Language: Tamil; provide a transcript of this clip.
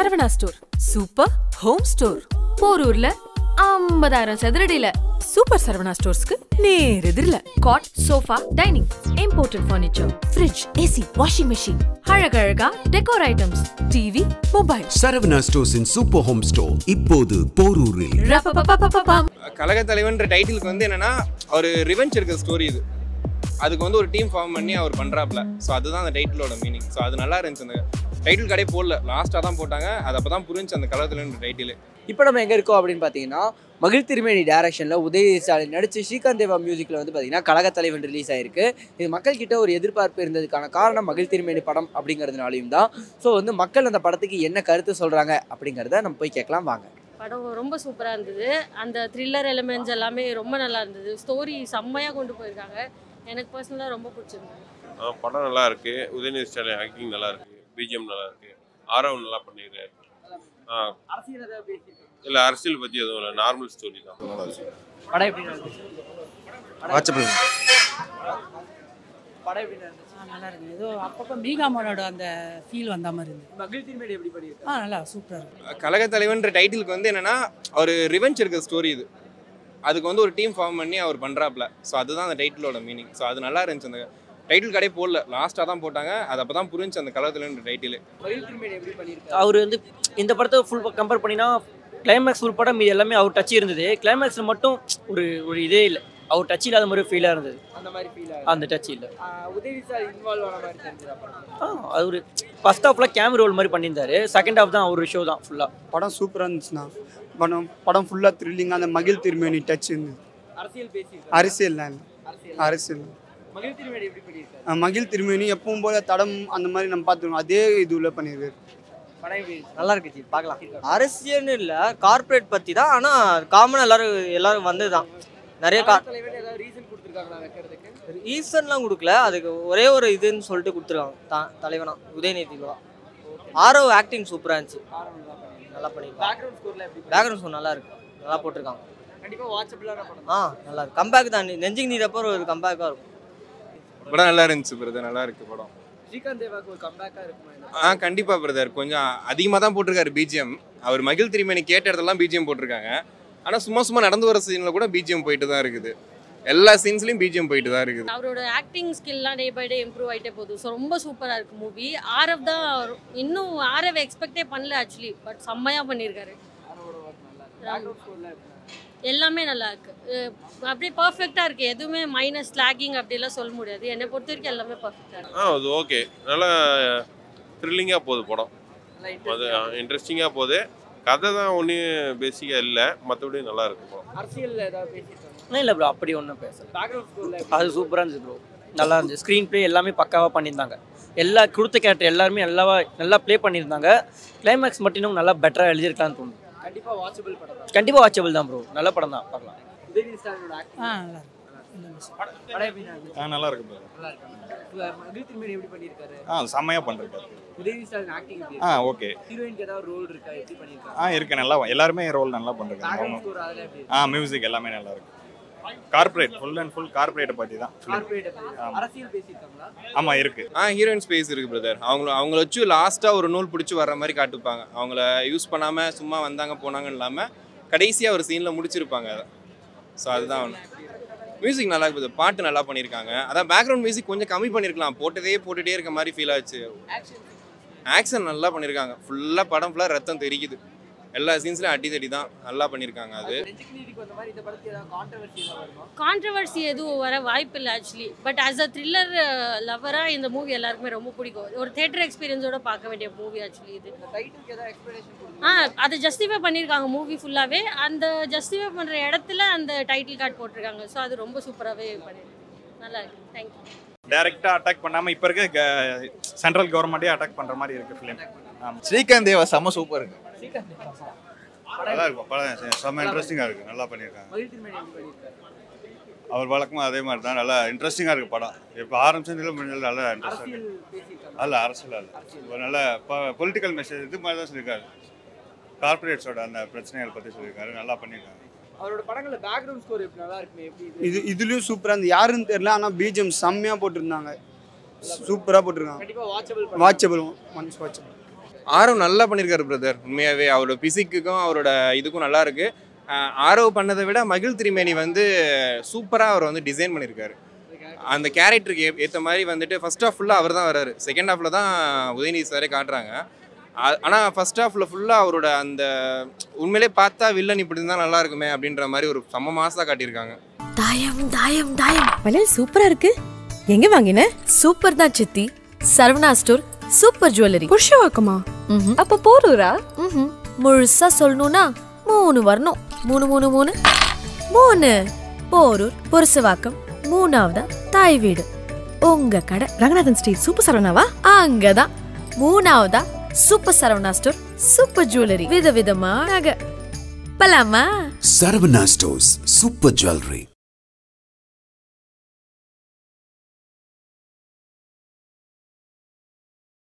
Saravana store super home store போரூர்ல ஐம்பதாயிரம் சதுரடியில சூப்பர் சரவணா ஸ்டோர்ஸ்க்கு நேர் எதிரில cot sofa dining imported furniture fridge AC washing machine அழகழகா decor items TV mobile Saravana ஸ்டோர்ஸின் சூப்பர் ஹோம் ஸ்டோர் இப்போது போரூரில் ரப்பப்பப்பப்பப்பம். கழக தலைவன்ற டைட்டிலுக்கு வந்து என்னன்னா ஒரு ரிவெஞ்ச் இருக்கிற ஸ்டோரி இது அதுக்கு வந்து ஒரு டீம் ஃபார்ம் பண்ணி அவர் பண்றாப்ல ஸோ அதுதான் அந்த டைட்டிலோட மீனிங் ஸோ அது நல்லா இருந்துச்சு அந்த டைட்டில் கடை போடல லாஸ்ட்டாக தான் போட்டாங்க அது அப்போ தான் புரிஞ்சு அந்த கழக தலைவன்ற டைட்டில் இப்போ நம்ம எங்கே இருக்கோம் அப்படின்னு பார்த்தீங்கன்னா மகிழ் திருமேனி டேரக்ஷனில் உதயநிதி ஸ்டாலின் நடிச்சு ஸ்ரீகாந்த் தேவா மியூசிக்கில் வந்து பார்த்தீங்கன்னா கழகத்தலைவன் ரிலீஸ் ஆயிருக்கு இது மக்கள்கிட்ட ஒரு எதிர்பார்ப்பு இருந்ததுக்கான காரணம் மகிழ் திருமேனி படம் அப்படிங்கிறதுனாலையும் தான் ஸோ வந்து மக்கள் அந்த படத்துக்கு என்ன கருத்து சொல்கிறாங்க அப்படிங்கிறத நம்ம போய் கேட்கலாம் வாங்க படம் ரொம்ப சூப்பராக இருந்தது அந்த த்ரில்லர் எலிமெண்ட்ஸ் எல்லாமே ரொம்ப நல்லா இருந்தது ஸ்டோரி செம்மையாக கொண்டு போயிருக்காங்க எனக்கு பர்சனலாக ரொம்ப பிடிச்சிருந்தது ஆ, படம் நல்லா இருக்கு உதயநிதி ஸ்டாலின் ஆக்டிங் நல்லா இருக்கு பிஜிஎம் நல்லா இருக்கு ஆரவ் நல்லா பண்ணிருக்காரு ஆ அரசியல் ஏதாவது பேசியிருக்காங்க இல்ல அரசியல் பத்தி எதுவும் இல்லை நார்மல் ஸ்டோரி தான் நல்லா இருக்கு படம் எப்படி நடந்துச்சு வாட்சபிள் படம் எப்படி நடந்துச்சு ஆ நல்லா இருக்கு ஏதோ அப்பப்போ மீகாமனோட அந்த ஃபீல் வந்த மாதிரி இருந்தது மகிழ் திருமேனி எப்படி பண்ணியிருக்காங்க ஆ நல்லா சூப்பராக இருக்கு கழக தலைவன்ற டைட்டிலுக்கு வந்து என்னன்னா ஒரு ரிவெஞ்ச் இருக்கிற ஸ்டோரி இது அதுக்கு வந்து ஒரு டீம் ஃபார்ம் பண்ணி அவர் பண்றாப்ல ஸோ அதுதான் அந்த டைட்டிலோட மீனிங் ஸோ அது நல்லா இருந்துச்சு அந்த டைட்டில் கடை போடல லாஸ்ட்டாக தான் போட்டாங்க அது அப்போ தான் புரிஞ்சு அந்த கழக தலைவன்ற டைட்டில் மகிழ் திருமேனி எப்படி பண்ணியிருக்காங்க அவர் வந்து இந்த படத்தை ஃபுல் கம்பேர் பண்ணினா கிளைமேக்ஸ் ஃபுல் படம் இது எல்லாமே அவர் டச் இருந்தது கிளைமேக்ஸில் மட்டும் ஒரு ஒரு இதே இல்லை அவர் டச் இல்லாத மாதிரி ஃபீலாக இருந்தது அந்த மாதிரி ஃபீல் அந்த டச் இல்லை உதயநிதி ஸ்டாலின் இன்வால்வ் ஆன மாதிரி தெரிஞ்சதா படம் ஆ அவர் ஃபர்ஸ்ட் ஹாஃபில் கேமரா ரோல் மாதிரி பண்ணியிருந்தாரு செகண்ட் ஹாஃப் தான் அவர் ஷோ தான் ஃபுல்லாக படம் சூப்பராக இருந்துச்சுண்ணா படம் படம் ஃபுல்லாக த்ரில்லிங்காக அந்த மகிழ் திருமேனி டச் இருந்தது அரசியல் பேசியிருக்காங்க அரசியல்லாம் இல்லை அரசியல் அரசியல் மகிழ் திருமேனி எப்படி பண்ணியிருக்காங்க அஹ் மகிழ் திருமேனி எப்பவும் போல தடம் அந்த மாதிரி நம்ம பார்த்துருவோம் அதே இதுவில் பண்ணியிருக்காரு படம் எப்படி இருந்துச்சு? நல்லா இருக்குச்சு பார்க்கலாம் அரசியல்னு இல்லை கார்ப்பரேட் பற்றி தான் ஆனால் காமனாக எல்லாரும் எல்லாரும் வந்து தான் நிறைய கா கழகத் தலைவன் ஏதாவது ரீசன் கொடுத்துருக்காங்களா வைக்கிறதுக்கு ரீசன்லாம் கொடுக்கல அதுக்கு ஒரே ஒரு இதுன்னு சொல்லிட்டு கொடுத்துருக்காங்க த தலைவனா உதயநிதி தான் ஆரோ ஆக்டிங் சூப்பராக இருந்துச்சு காரணம் தான் பண்ணியிருக்காங்க நல்லா பண்ணியிருக்காங்க பேக்ரவுண்ட் ஸ்கோர்ல எப்படி பேக்ரவுண்ட் ஸ்கோர் நல்லா இருக்கு நல்லா போட்டிருக்காங்க கண்டிப்பாக வாட்சபிளான படம் ஆ நல்லா இருக்கு கம்பேக் தான் நெஞ்சுக்கு நீரப்போ ஒரு கம்பேக்காக இருக்கும் படம் நல்லா இருந்துச்சு பிரதர் நல்லா இருக்கு படம் ஸ்ரீகாந்த் தேவாக்கு ஒரு கம்பேக்காக இருக்குமா இந்த ஆ கண்டிப்பாக பிரதர் கொஞ்சம் அதிகமாக தான் போட்டிருக்காரு பிஜிஎம் அவர் மகிழ் திருமேனி கேட்ட இடத்துலலாம் பிஜிஎம் போட்டிருக்காங்க ஆனால் சும்மா சும்மா நடந்து வர சீனில் கூட பிஜிஎம் போயிட்டு தான் இருக்குது எல்லா சீன்ஸ்லையும் பிஜிஎம் போயிட்டு தான் இருக்குது அவரோட ஆக்டிங் ஸ்கில்லாம் டே பை டே இம்ப்ரூவ் ஆகிட்டே போகுது ஸோ ரொம்ப சூப்பராக இருக்குது மூவி ஆரவ் தான் அவர்- இன்னும் ஆரவ் எக்ஸ்பெக்டே பண்ணல ஆக்சுவலி பட் செம்மையாக பண்ணியிருக்காரு ஆரோட ஒர்க் நல்லா இருக்கு பேக்ரவுண்ட் ஸ்கோர்ல எப்படி எல்லாமே நல்லா இருக்கு அஹ் அப்படியே பர்ஃபெக்டாக இருக்குது எதுவுமே மைனஸ் லாகிங் அப்படிலாம் சொல்ல முடியாது என்னை பொறுத்த வரைக்கும் எல்லாமே பர்ஃபெக்டாக இருக்கு ஆ அது ஓகே நல்லா த்ரில்லிங்காக போகுது படம் நல்லா அது இன்ட்ரெஸ்டிங்காக போகுது கதை தான் ஒன்றும் பேசிக்காக இல்லை மற்றபடி நல்லா இருக்கு படம் அரசியல் ஏதாவது பேசியிருக்காங்க இல்லை ப்ரோ அப்படி ஒன்றும் பேசல பேக்ரவுண்ட் ஸ்கோர்ல அது சூப்பராக இருந்துச்சு ப்ரோ நல்லா இருந்துச்சு ஸ்க்ரீன் ப்ளே எல்லாமே பக்காவாக பண்ணியிருந்தாங்க எல்லா கொடுத்த கேரக்டர் எல்லாருமே நல்லா நல்லா ப்ளே பண்ணியிருந்தாங்க கிளைமேக்ஸ் மட்டும் இன்னும் நல்லா பெட்டராக எழுதியிருக்கலாம்னு தோணுது கண்டிப்பா வாட்சபிள் படம் தான் கண்டிப்பாக வாட்சபிள் தான் ப்ரோ நல்ல படம் தான் பார்க்கலாம் உதயநிதி ஸ்டாலினோட ஆக்டிங் ஆ நல்லா இருக்கு இல்லை miss. படம் எப்படி நடந்துச்சு ஆ நல்லா இருக்கு நல்லா இருக்காங்க மகிழ் திருமேனி எப்படி பண்ணியிருக்காரு ஆ செம்மையாக பண்ணிருக்காரு உதயநிதி ஸ்டாலின் ஆக்டிங் எப்படி ஆ இருக்கு ஓகே ஹீரோயினுக்கு ஏதாவது ரோல் இருக்கா எப்படி பண்ணியிருக்காங்க ஆ இருக்கு நல்லா எல்லாருமே ரோல் நல்லா பண்ணிருக்காங்க பேக்ரவுண்ட் ஸ்கோர் அதெல்லாம் எப்படி ஆ மியூசிக் எல்லாமே நல்லா இருக்கு கார்ப்பரேட் ஃபுல் அண்ட் ஃபுல் கார்ப்பரேட்டை பற்றி தான் கார்பரேட் அரசியல் பேசியிருக்காங்களா ஆமாம் இருக்கு ஆ ஹீரோயின் ஸ்பேஸ் இருக்குது பிரதர் அவங்கள அவங்கள வச்சு லாஸ்ட்டாக ஒரு நூல் பிடிச்சி வர்ற மாதிரி காட்டுப்பாங்க அவங்கள யூஸ் பண்ணாமல் சும்மா வந்தாங்க போனாங்கன்னு இல்லாமல் கடைசியாக ஒரு சீனில் முடிச்சிருப்பாங்க அதை ஸோ அதுதான் ஒன்று மியூசிக் நல்லா இருக்குது பாட்டு நல்லா பண்ணியிருக்காங்க அதான் பேக்ரவுண்ட் மியூசிக் கொஞ்சம் கம்மி பண்ணியிருக்கலாம் போட்டதே போட்டுகிட்டே இருக்க மாதிரி ஃபீல் ஆச்சு ஆக்ஷன் நல்லா பண்ணியிருக்காங்க ஃபுல்லாக படம் ஃபுல்லாக ரத்தம் தெரிக்குது எல்லா சீன்ஸ்லையும் அடி தடி தான் நல்லா பண்ணியிருக்காங்க அது நெஞ்சுக்கு நீதிக்கு வந்த மாதிரி இந்த படத்துக்கு ஏதாவது கான்ட்ரவர்சி ஏதாவது வருமா கான்ட்ரவர்சி எதுவும் வர வாய்ப்பு இல்லை actually but as a thriller லவராக இந்த மூவி எல்லாருக்குமே ரொம்ப பிடிக்கும் ஒரு தேட்டர் எக்ஸ்பீரியன்ஸோட பார்க்க வேண்டிய மூவி ஆக்சுவலி இது இந்த டைட்டிலுக்கு ஏதாவது எக்ஸ்பிளனேஷன் ஆ கொடுங்க அதை ஜஸ்டிஃபை பண்ணியிருக்காங்க மூவி ஃபுல்லாகவே அந்த ஜஸ்டிஃபை பண்ணுற இடத்துல அந்த டைட்டில் கார்டு போட்டிருக்காங்க ஸோ அது ரொம்ப சூப்பராகவே பண்ணியிருக்காங்க நல்லா இருக்கு தேங்க்யூ டைரெக்டாக அட்டாக் பண்ணாமல் இப்போ இருக்க சென்ட்ரல் கவர்மெண்ட்டே அட்டாக் பண்ணுற மாதிரி இருக்கு ஃபிலிம் ஸ்ரீகாந்த் தேவா செம்ம சூப்பர் இருக்கு ஸ்ரீகாந்த் தேவா. நல்லா இருக்கும் படம் செம்ம இன்ட்ரெஸ்டிங்காக இருக்கு நல்லா பண்ணியிருக்காங்க மகிழ் திருமேனி எப்படி பண்ணியிருக்காரு அவர் வழக்கமும் அதே மாதிரி தான் நல்லா இன்ட்ரெஸ்டிங்காக இருக்கு படம் இப்போ ஆரம்பிச்சதுல முடிஞ்சது நல்லா இன்ட்ரெஸ்டாக அரசியல் இருக்கு பேசியிருக்காங்க அல்ல அரசியல் அல்ல ஒரு நல்ல பொலிட்டிக்கல் மெசேஜ் இது மாதிரி தான் சொல்லியிருக்காரு கார்பரேட்ஸோட அந்த பிரச்சனைகள் பற்றி சொல்லியிருக்காரு நல்லா பண்ணியிருக்காங்க அவரோட படங்கள்ல பேக்ரவுண்ட் ஸ்கோர் எப்படி நல்லா இருக்குமே எப்படி இது இதுலேயும் சூப்பராக இருந்து யாருன்னு தெரியல ஆனால் பிஜிஎம் செம்மையாக போட்டிருந்தாங்க சூப்பராக போட்டிருக்காங்க கண்டிப்பா watchable watchable once watchable Aarav நல்லா பண்ணியிருக்காரு பிரதர் உண்மையாகவே அவரோட பிசிக்குக்கும் அவரோட இதுக்கும் நல்லா இருக்கு ஆஹ் ஆரவ் பண்ணதை விட மகிழ் திருமேனி வந்து சூப்பராக அவர் வந்து டிசைன் பண்ணியிருக்காரு அந்த கேரக்டருக்கு ஏற்ற மாதிரி வந்துட்டு ஃபர்ஸ்ட் ஹாஃப் ஃபுல்லாக அவர் தான் வராரு செகண்ட் ஹாஃபில் தான் உதயநிதி சாரே காட்டுறாங்க ஆனால் ஃபர்ஸ்ட் ஹாஃபில் ஃபுல்லாக அவரோட அந்த உண்மையிலே பார்த்தா வில்லன் இப்படி இருந்தால் நல்லா இருக்குமே அப்படின்ற மாதிரி ஒரு செம்ம மாசாக காட்டியிருக்காங்க தாயம் தாயம் தாயம் வளையல் சூப்பரா இருக்கு எங்க வாங்கின சூப்பர் தான் சித்தி சரவணா ஸ்டோர் சூப்பர் ஜுவல்லரி புருஷவாக்கமா அப்ப போரூரா முழுசா சொல்லணும்னா மூணு வரணும் மூணு மூணு மூணு மூணு போரூர் புருஷவாக்கம் மூணாவதா தாய் வீடு உங்க கடை ரங்கநாதன் ஸ்ட்ரீட் சூப்பர் சரவணாவா அங்கதான் மூணாவதா super Saravana store super jewellery விதவிதமா நகை பலாமா சரவணா ஸ்டோர்ஸ் சூப்பர் ஜுவல்லரி